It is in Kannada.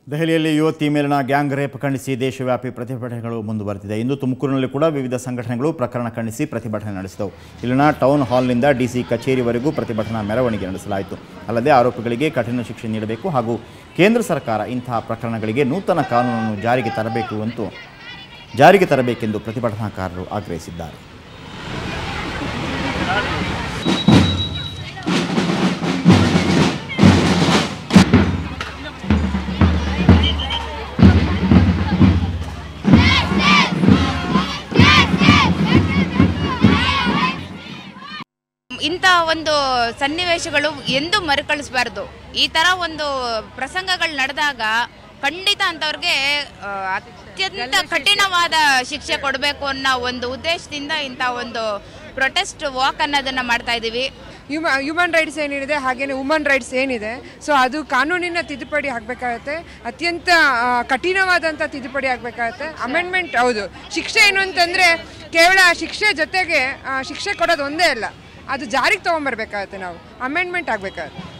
ದೆಹಲಿಯಲ್ಲಿ ಯುವತಿ ಮೇಲಿನ ಗ್ಯಾಂಗ್ ರೇಪ್ ಖಂಡಿಸಿ ದೇಶವ್ಯಾಪಿ ಪ್ರತಿಭಟನೆಗಳು ಮುಂದುವರೆದಿದೆ ಇಂದು ತುಮಕೂರಿನಲ್ಲಿ ಕೂಡ ವಿವಿಧ ಸಂಘಟನೆಗಳು ಪ್ರಕರಣ ಖಂಡಿಸಿ ಪ್ರತಿಭಟನೆ ನಡೆಸಿದವು ಇಲ್ಲಿನ ಟೌನ್ ಹಾಲ್ನಿಂದ ಡಿಸಿ ಕಚೇರಿವರೆಗೂ ಪ್ರತಿಭಟನಾ ಮೆರವಣಿಗೆ ನಡೆಸಲಾಯಿತು ಅಲ್ಲದೆ ಆರೋಪಿಗಳಿಗೆ ಕಠಿಣ ಶಿಕ್ಷೆ ನೀಡಬೇಕು ಹಾಗೂ ಕೇಂದ್ರ ಸರ್ಕಾರ ಇಂತಹ ಪ್ರಕರಣಗಳಿಗೆ ನೂತನ ಕಾನೂನನ್ನು ಜಾರಿಗೆ ತರಬೇಕು ಅಂತೂ ಜಾರಿಗೆ ತರಬೇಕೆಂದು ಪ್ರತಿಭಟನಾಕಾರರು ಆಗ್ರಹಿಸಿದ್ದಾರೆ ಇಂಥ ಒಂದು ಸನ್ನಿವೇಶಗಳು ಎಂದೂ ಮರುಕಳಿಸಬಾರ್ದು ಈ ಥರ ಒಂದು ಪ್ರಸಂಗಗಳು ನಡೆದಾಗ ಖಂಡಿತ ಅಂಥವ್ರಿಗೆ ಆ, ಅತ್ಯಂತ ಕಠಿಣವಾದ ಶಿಕ್ಷೆ ಕೊಡಬೇಕು ಅನ್ನೋ ಒಂದು ಉದ್ದೇಶದಿಂದ ಇಂಥ ಒಂದು ಪ್ರೊಟೆಸ್ಟ್ ವಾಕ್ ಅನ್ನೋದನ್ನ ಮಾಡ್ತಾ ಇದ್ದೀವಿ ಹ್ಯೂಮ ಹ್ಯೂಮನ್ ರೈಟ್ಸ್ ಏನಿದೆ ಹಾಗೇನೆ ವುಮನ್ ರೈಟ್ಸ್ ಏನಿದೆ ಸೊ ಅದು ಕಾನೂನಿನ ತಿದ್ದುಪಡಿ ಆಗಬೇಕಾಗತ್ತೆ ಅತ್ಯಂತ ಆ, ಕಠಿಣವಾದಂಥ ತಿದ್ದುಪಡಿ ಆಗಬೇಕಾಗತ್ತೆ ಅಮೆಂಡ್ಮೆಂಟ್ ಹೌದು ಶಿಕ್ಷೆ ಏನು ಅಂತಂದರೆ ಕೇವಲ ಶಿಕ್ಷೆ ಜೊತೆಗೆ ಆ, ಶಿಕ್ಷೆ ಕೊಡೋದು ಒಂದೇ ಅಲ್ಲ ಅದು ಜಾರಿಗೆ ತೊಗೊಂಬರ್ಬೇಕಾಗತ್ತೆ ನಾವು ಅಮೆಂಡ್ಮೆಂಟ್ ಆಗಬೇಕಾಗತ್ತೆ